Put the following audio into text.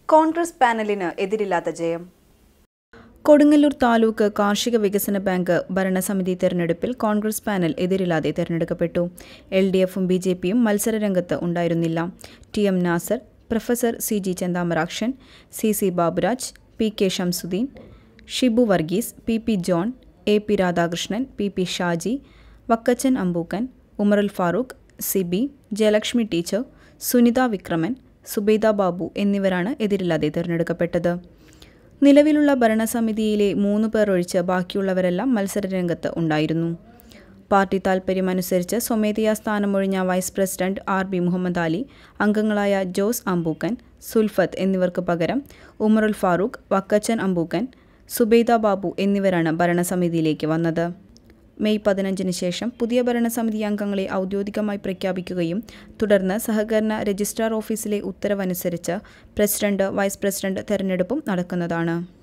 കോൺഗ്രസ് പാനലിന് എതിരില്ലാത്ത ജയം കൊടുങ്ങല്ലൂർ താലൂക്ക് കാർഷിക വികസന ബാങ്ക് ഭരണസമിതി തെരഞ്ഞെടുപ്പിൽ കോൺഗ്രസ് പാനൽ എതിരില്ലാതെ തെരഞ്ഞെടുക്കപ്പെട്ടു എൽ ഡി എഫും ബി ജെ പിയും മത്സരരംഗത്ത് ഉണ്ടായിരുന്നില്ല T M Nasar professor C G Chenthamarakshan C C Baburaj P K Shamsuddin Shibu Varghese P P John A P Radhakrishnan P P Shaji Vakkachan Ambookkan Umarul Farooq Sibi Jayalakshmi teacher Sunitha Vikraman Subaida Babu എന്നിവരാണ് എതിരില്ലാതെ തിരഞ്ഞെടുക്കപ്പെട്ടത് നിലവിലുള്ള ഭരണസമിതിയിലെ മൂന്ന് പേർ ഒഴിച്ച് ബാക്കിയുള്ളവരെല്ലാം മത്സരരംഗത്ത് ഉണ്ടായിരുന്നു പാർട്ടി താൽപ്പര്യമനുസരിച്ച് സ്വമേധയാ സ്ഥാനമൊഴിഞ്ഞ vice president R B Muhammad Ali അംഗങ്ങളായ ജോസ് അമ്പൂക്കൻ സുൽഫത്ത് എന്നിവർക്ക് പകരം ഉമറുൽ ഫാറൂഖ് വക്കച്ചൻ അമ്പൂക്കൻ സുബൈദ ബാബു എന്നിവരാണ് ഭരണസമിതിയിലേക്ക് വന്നത് മെയ് പതിനഞ്ചിന് ശേഷം പുതിയ ഭരണസമിതി അംഗങ്ങളെ ഔദ്യോഗികമായി പ്രഖ്യാപിക്കുകയും തുടർന്ന് സഹകരണ രജിസ്ട്രാർ ഓഫീസിലെ ഉത്തരവനുസരിച്ച് പ്രസിഡന്റ് വൈസ് പ്രസിഡന്റ് തെരഞ്ഞെടുപ്പും നടക്കുന്നതാണ്